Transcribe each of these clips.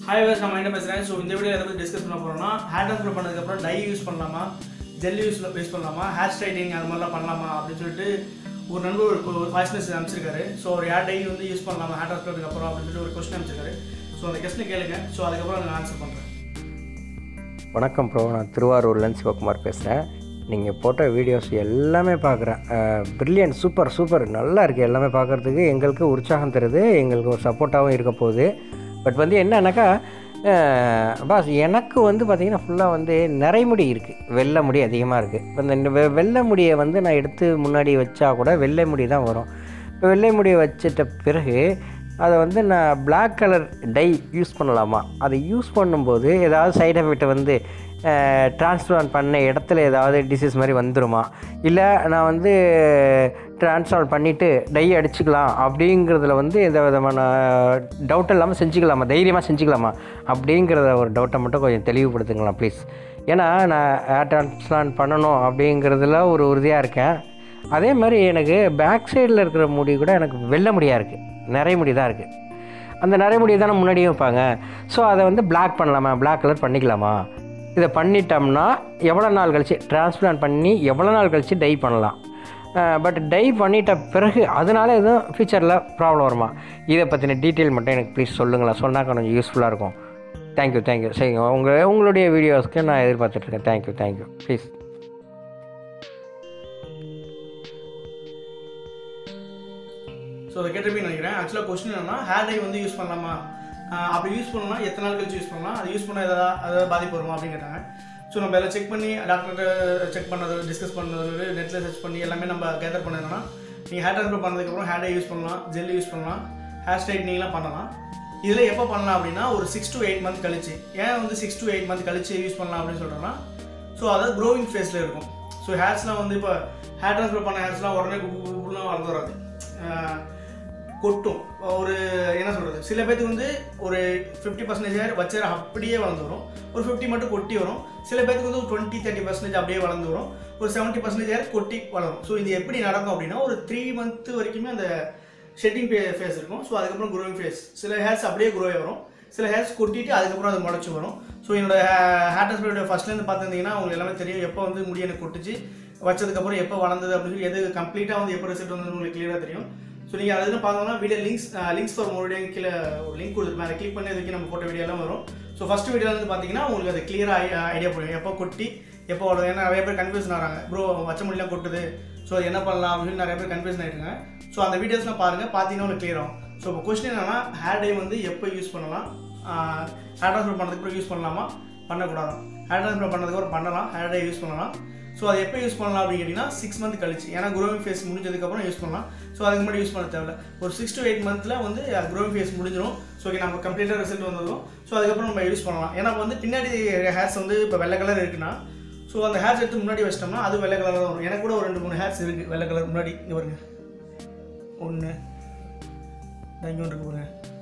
hi ways நான் என்ன பேசுகிறேன் ஸோ இந்த வீடியோ எதை பற்றி டிஸ்கஸ் பண்ண போகிறோம்னா ஹேர் ட்ரான்ஸ்ஃபர் பண்ணதுக்கப்புறம் டை யூஸ் பண்ணலாமா ஜெல் யூஸ் யூஸ் பண்ணலாமா ஹேர் ஸ்ட்ரைட்டிங் அது மாதிரிலாம் பண்ணலாமா அப்படின்னு சொல்லிட்டு ஒரு நண்பர் ஒரு வாய்ஸ் மெசேஜ் அனுப்பிச்சிருக்காரு ஸோ ஒரு ஹேர் டை வந்து யூஸ் பண்ணலாமா ஹேர் ட்ரான்ஸ்ஃபருக்கு அப்புறம் அப்படின்னு சொல்லிட்டு ஒரு கொஸ்டின் அனுப்பிச்சிருக்காரு ஸோ அந்த கொஸ்டினை கேளுங்க ஸோ அதுக்கப்புறம் நான் ஆன்சர் பண்ணுறேன் வணக்கம் ப்ரோ நான் திருவாரூர்லேருந்து சிவகுமார் பேசுகிறேன் நீங்கள் போட்ட வீடியோஸ் எல்லாமே பார்க்குறேன் பிரில்லியன் சூப்பர் சூப்பர் நல்லா இருக்குது எல்லாமே பார்க்குறதுக்கு எங்களுக்கு உற்சாகம் தருது எங்களுக்கு ஒரு சப்போர்ட்டாகவும் இருக்க போகுது பட் வந்து என்னன்னாக்கா பாஸ் எனக்கு வந்து பார்த்திங்கன்னா ஃபுல்லாக வந்து நிறைமுடி இருக்குது வெள்ளை முடி அதிகமாக இருக்குது இப்போ இந்த வெ- வெள்ளை முடியை வந்து நான் எடுத்து முன்னாடி வச்சா கூட வெள்ளை முடி தான் வரும் இப்போ வெள்ளை முடியை வச்சிட்ட பிறகு அதை வந்து நான் Black கலர் டை யூஸ் பண்ணலாமா அதை யூஸ் பண்ணும்போது ஏதாவது சைடு எஃபெக்ட் வந்து டிரான்ஸ்பிளான் பண்ண இடத்துல ஏதாவது டிசீஸ் மாதிரி வந்துருமா இல்லை நான் வந்து டிரான்ஸ்பிளான் பண்ணிவிட்டு டை அடிச்சுக்கலாம் அப்படிங்கிறதுல வந்து எந்த விதமான டவுட் இல்லாமல் செஞ்சுக்கலாமா தைரியமாக செஞ்சுக்கலாமா அப்படிங்கிறத ஒரு டவுட்டை மட்டும் கொஞ்சம் தெளிவுபடுத்துங்களா ப்ளீஸ் ஏன்னா நான் ஹேர் டிரான்ஸ்பிளான் பண்ணணும் அப்படிங்கிறதுல ஒரு உறுதியாக இருக்கேன் அதே மாதிரி எனக்கு பேக் சைடில் இருக்கிற முடி கூட எனக்கு வெள்ளை முடியாக இருக்குது நிறைய முடி தான் இருக்குது அந்த நிறைய முடி தானே முன்னாடியே வைப்பாங்க ஸோ அதை வந்து Black பண்ணலாமா Black கலர் பண்ணிக்கலாமா இதை பண்ணிட்டோம்னா எவ்வளோ நாள் கழிச்சு டிரான்ஸ்பிளான்ட் பண்ணி எவ்வளோ நாள் கழிச்சு டை பண்ணலாம் பட் டை பண்ணிட்ட பிறகு அதனால எதுவும் ஃபியூச்சரில் ப்ராப்ளம் வருமா இதை பற்றின டீட்டெயில் மட்டும் எனக்கு ப்ளீஸ் சொல்லுங்களேன் சொன்னால் கொஞ்சம் யூஸ்ஃபுல்லாக இருக்கும் தேங்க்யூ தேங்க்யூ சரிங்க உங்கள் உங்களுடைய வீடியோஸ்க்கு நான் எதிர்பார்த்துட்ருக்கேன் தேங்க்யூ தேங்க்யூ ப்ளீஸ் ஸோ அதை கேட்டிருப்பீங்கன்னு நினைக்கிறேன் ஆக்சுவலாக கொஸ்டின் என்னன்னா ஹேர் டை வந்து யூஸ் பண்ணலாமா ஆஹ் அப்படி யூஸ் பண்ணலாம் எத்தனை நாள் கழிச்சு யூஸ் பண்ணலாம் அது யூஸ் பண்ண ஏதாவது அதாவது பாதிப்பு வருமா அப்படின்னு கேட்டாங்க ஸோ நம்ம எல்லாம் செக் பண்ணி டாக்டர்கிட்ட செக் பண்ணது டிஸ்கஸ் பண்ணது நெட்டில் சர்ச் பண்ணி எல்லாமே நம்ம கேதர் பண்ணதுன்னா நீங்கள் ஹேர் ட்ரான்ஸ்ஃபர் பண்ணதுக்கப்புறம் ஹேர் டை யூஸ் பண்ணலாம் ஜெல் யூஸ் பண்ணலாம் ஹேர் ஸ்ட்ரைட்னிங்லாம் பண்ணலாம் இதில் எப்போ பண்ணலாம் அப்படின்னா ஒரு சிக்ஸ் to எயிட் மந்த் கழிச்சு ஏன் வந்து சிக்ஸ் to எயிட் மந்த் கழிச்சு யூஸ் பண்ணலாம் அப்படின்னு சொல்கிறோன்னா ஸோ அதாவது க்ரோவிங் ஃபேஸில் இருக்கும் ஸோ ஹேர்ஸ்லாம் வந்து இப்போ ஹேர் ட்ரான்ஸ்ஃபர் பண்ண ஹேர்ஸ்லாம் உடனே குப்புலாம் வளர்ந்து வராது ஆஹ் கொட்டும் ஒரு என்ன சொல்கிறது சில பேத்துக்கு வந்து ஒரு ஃபிஃப்டி பர்சன்டேஜ் ஹேர் வச்ச hair அப்படியே வளர்ந்து வரும் ஒரு ஃபிஃப்டி மட்டும் கொட்டி வரும் சில பேத்துக்கு வந்து ஒரு டுவெண்ட்டி தேர்ட்டி பர்சன்டேஜ் அப்படியே வளர்ந்து வரும் ஒரு செவன்ட்டி பர்சன்டேஜ் ஹேர் கொட்டி வளரும் ஸோ இது எப்படி நடக்கும் அப்படின்னா ஒரு த்ரீ மந்த் வரைக்குமே அந்த ஷெட்டிங் ஃபேஸ் இருக்கும் ஸோ அதுக்கப்புறம் க்ரோவிங் ஃபேஸ் சில ஹேர்ஸ் அப்படியே க்ரோ வரும் சில ஹேர்ஸ் கொட்டிட்டு அதுக்கப்புறம் அது முளைச்சி வரும் ஸோ என்னோட ஹேர் ட்ரான்ஸ்பிளோட ஃபர்ஸ்ட்லேருந்து பார்த்துருந்தீங்கன்னா உங்களுக்கு எல்லாமே தெரியும் எப்போ வந்து முடி எனக்கு கொட்டுச்சு வச்சதுக்கப்புறம் எப்போ வளர்ந்தது அப்படின்னு சொல்லி எது கம்ப்ளீட்டாக வந்து எப்போ ரிசல்ட் வந்து உங்களுக்கு கிளியராக தெரியும் ஸோ நீங்கள் அது எதுவும் பார்த்தோம்னா வீடியோ லிங்க்ஸ் லிங்க்ஸ் ஃபார் மோடியும் கீழே ஒரு லிங்க் கொடுத்துருப்பேன் அதை கிளிக் பண்ணி அதுக்கு நம்ம போட்ட வீடியோலாம் வரும் ஸோ ஃபஸ்ட் வீடியோல வந்து பார்த்தீங்கன்னா உங்களுக்கு அது கிளியராக ஐடியா போடும் எப்போ கொட்டி எப்போ வளரும் ஏன்னா நிறைய பேர் கன்ஃபியூஷன் ஆகிறாங்க ப்ரோ வச்ச முடியலாம் கொட்டுது ஸோ அது என்ன பண்ணலாம் அப்படின்னு சொல்லி நிறைய பேர் கன்ஃபியூஷன் ஆகிட்டுங்க ஸோ அந்த வீடியோஸ்லாம் பாருங்கள் பார்த்தீங்கன்னா உங்களுக்கு clear ஆகும் ஸோ இப்போ கொஸ்டின் என்னன்னா ஹேர் டை வந்து எப்போ யூஸ் பண்ணலாம் ஹேர் ட்ரான்ஸ்ஃபர் பண்ணதுக்கு அப்புறம் யூஸ் பண்ணலாமா பண்ணக்கூடாது ஹேர் ட்ரான்ஸ்ஃபர் பண்ணதுக்கு அப்புறம் பண்ணலாம் ஹேர் டை யூஸ் பண்ணலாம் ஸோ அது எப்போ யூஸ் பண்ணலாம் அப்படின்னு கேட்டிங்கன்னா சிக்ஸ் மந்த் கழிச்சு ஏன்னா க்ரோவிங் ஃபேஸ் முடிஞ்சதுக்கப்புறம் யூஸ் பண்ணலாம் ஸோ அதுக்கு முன்னாடி யூஸ் பண்ண தேவையில்ல ஒரு சிக்ஸ் to எயிட் மந்த்தில் வந்து க்ரோவிங் ஃபேஸ் முடிஞ்சிடும் ஸோ ஓகே நம்ம கம்ப்ளீட்டாக ரிசல்ட் வந்ததும் ஸோ அதுக்கப்புறம் நம்ம யூஸ் பண்ணலாம் ஏன்னா இப்ப வந்து பின்னாடி ஹேர்ஸ் வந்து இப்போ வெள்ளை கலர் இருக்குன்னா ஸோ அந்த ஹேர்ஸ் எடுத்து முன்னாடி வச்சிட்டோம்னா அது வெள்ளை கலர் தான் வரும் எனக்கு கூட ஒரு ரெண்டு மூணு ஹேர்ஸ் இருக்குது வெள்ளை கலர் முன்னாடி இங்கே பாருங்க ஒன்று இங்கே ஒன்று இருக்கு பாருங்க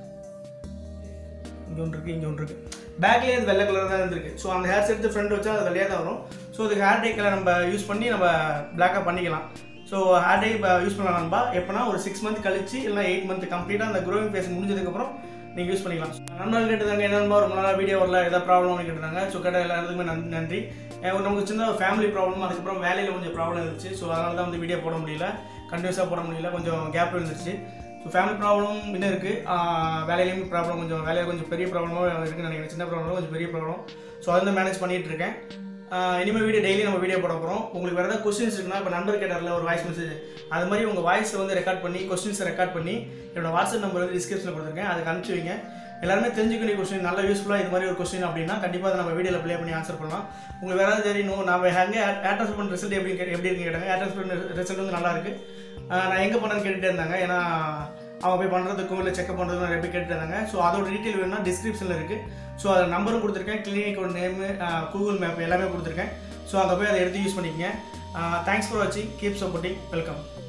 இங்கே ஒன்று இருக்குது இங்கே ஒன்று இருக்குது பேக்லேயே அது வெள்ளை கலர் தான் இருந்திருக்கு ஸோ அந்த ஹேர்ஸ் எடுத்து ஃப்ரண்ட் வச்சா அது வெள்ளையாக தான் வரும் ஸோ அதுக்கு ஹேர் டை கலர் நம்ம யூஸ் பண்ணி நம்ம பிளாக்காக பண்ணிக்கலாம் ஸோ ஹேர் டை யூஸ் பண்ணலாம் நண்பா எப்போனா ஒரு சிக்ஸ் மந்த் கழிச்சு இல்லை எயிட் மந்த் கம்ப்ளீட்டாக அந்த க்ரோவிங் ஃபேஸ் முடிஞ்சதுக்கப்புறம் நீங்கள் யூஸ் பண்ணிக்கலாம் நண்பர்கள் கேட்டுதாங்க என்ன நண்பா ரொம்ப நாளாக வீடியோ வரல ஏதாவது ப்ராப்ளம்னு கேட்டுருந்தாங்க ஸோ கேட்ட எல்லாத்துக்குமே நன்- நன்றி அஹ் நமக்கு சின்ன ஒரு ஃபேமிலி ப்ராப்ளம் அதுக்கப்புறம் வேலையில் கொஞ்சம் ப்ராப்ளம் இருந்துச்சு ஸோ அதனால தான் வந்து வீடியோ போட முடியல கண்டினியூஸாக போட முடியல கொஞ்சம் கேப் இருந்துச்சு ஸோ ஃபேமிலி ப்ராப்ளம் இன்னும் இருக்குது வேலையிலையும் ப்ராப்ளம் கொஞ்சம் வேலையில் கொஞ்சம் பெரிய ப்ராப்ளமாக இருக்குன்னு நினைக்கிறேன் சின்ன ப்ராப்ளம் கொஞ்சம் பெரிய ப்ராப்ளம் ஸோ அதை வந்து மேனேஜ் பண்ணிகிட்டு இருக்கேன் ஆஹ் இனிமேல் வீடியோ டெய்லி நம்ம வீடியோ போட போகிறோம் உங்களுக்கு வேறு ஏதாவது கொஸ்டின்ஸ் இருக்குன்னா இப்போ நண்பர் கேட்டார்ல ஒரு வாய்ஸ் மெசேஜ் அது மாதிரி உங்கள் வாய்ஸை வந்து ரெக்கார்ட் பண்ணி கொஸ்டின்ஸை ரெக்கார்ட் பண்ணி என்னோட வாட்ஸ்அப் நம்பர் வந்து டிஸ்கிரிப்ஷனில் கொடுத்துருக்கேன் அதுக்கு அனுப்பிச்சு வைங்க எல்லாருமே தெரிஞ்சுக்கணும் கொஸ்டின் நல்ல யூஸ்ஃபுல்லாக இது மாதிரி ஒரு கொஸ்டின் அப்படின்னா கண்டிப்பாக அதை நம்ம வீடியோவில் ப்ளே பண்ணி ஆன்சர் பண்ணலாம் உங்களுக்கு வேறு ஏதாவது தெரியணும் நம்ம எங்கே ஏர் ட்ரான்ஸ்ஃபர் ரிசல்ட் எப்படி கே- எப்படி இருக்குன்னு கேட்டாங்க ஏர் ட்ரான்ஸ்ஃபர் ரிசல்ட் வந்து நல்லா இருக்கு ஆஹ் நான் எங்கே பண்ணேன்னு கேட்டுட்டே இருந்தாங்க ஏன்னா அவங்க போய் பண்ணுறதுக்கும் இல்லை செக்அப் பண்ணுறதுக்கும் நிறைய பேர் கேட்டுட்டு இருந்தாங்க ஸோ அதோட டீட்டெயில் வேணும்னா டிஸ்கிரிப்ஷனில் இருக்குது ஸோ அதில் நம்பரும் கொடுத்துருக்கேன் கிளினிக்கோட நேமு கூகுள் மேப் எல்லாமே கொடுத்துருக்கேன் ஸோ அங்கே போய் அதை எடுத்து யூஸ் பண்ணிக்கங்க தேங்க்ஸ் ஃபார் வாட்சிங் கீப் சப்போர்ட்டிங் வெல்கம்